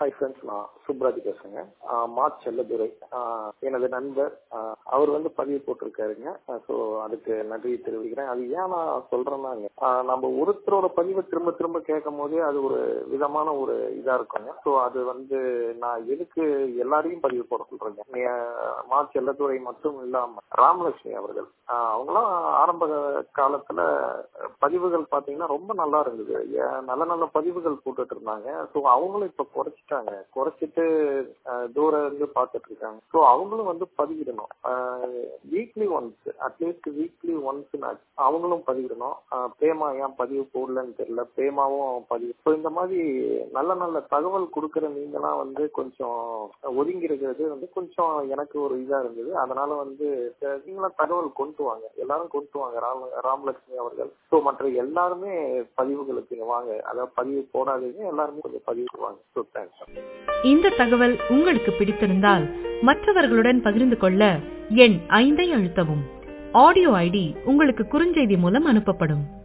hi friends நான் சுப்ராஜ் பேசுறேங்க மா செல்லதுரை எனது நண்பர் அவர் வந்து பதிவு போட்டிருக்காருங்க ஸோ அதுக்கு நன்றி தெரிவிக்கிறேன் அது ஏன் நான் சொல்றேன்னாங்க நம்ம ஒருத்தரோட பதிவை திரும்ப திரும்ப கேட்கும் போதே அது ஒரு விதமான ஒரு இதா இருக்குங்க ஸோ அது வந்து நான் எதுக்கு எல்லாரையும் பதிவு போட சொல்றேங்க மா செல்லதுரை மட்டும் இல்லாம ராமலட்சுமி அவர்கள் அவங்களாம் ஆரம்ப காலத்துல பதிவுகள் பாத்தீங்கன்னா ரொம்ப நல்லா இருந்தது நல்ல நல்ல பதிவுகள் போட்டுட்டு இருந்தாங்க ஸோ அவங்களும் இப்ப குறைச்சிட்டாங்க குறைச்சிட்டு தூரம் இருந்து பார்த்துட்டு இருக்காங்க ஸோ அவங்களும் வந்து பதிவிடணும் weekly once at least weekly once அவங்களும் பதிவிடணும் பிரேமா ஏன் பதிவு போடலன்னு தெரியல பிரேமாவும் பதிவு ஸோ இந்த மாதிரி நல்ல நல்ல தகவல் கொடுக்குற நீங்களாம் வந்து கொஞ்சம் ஒதுங்கி இருக்கிறது வந்து கொஞ்சம் எனக்கு ஒரு இதா இருந்தது அதனால வந்து நீங்களாம் தகவல் கொண்டு வாங்க எல்லாரும் கொண்டு வாங்க ராம ராமலட்சுமி அவர்கள் ஸோ மற்ற எல்லாருமே பதிவுகளுக்கு வாங்க அதாவது பதிவு போடாதீங்க எல்லாருமே கொஞ்சம் பதிவு வாங்க ஸோ தேங்க்ஸ் இந்த தகவல் உங்களுக்கு பிடித்திருந்தால் மற்றவர்களுடன் பகிர்ந்து கொள்ள எண் ஐந்தை அழுத்தவும் ஆடியோ ஐடி உங்களுக்கு குறுஞ்செய்தி மூலம் அனுப்பப்படும்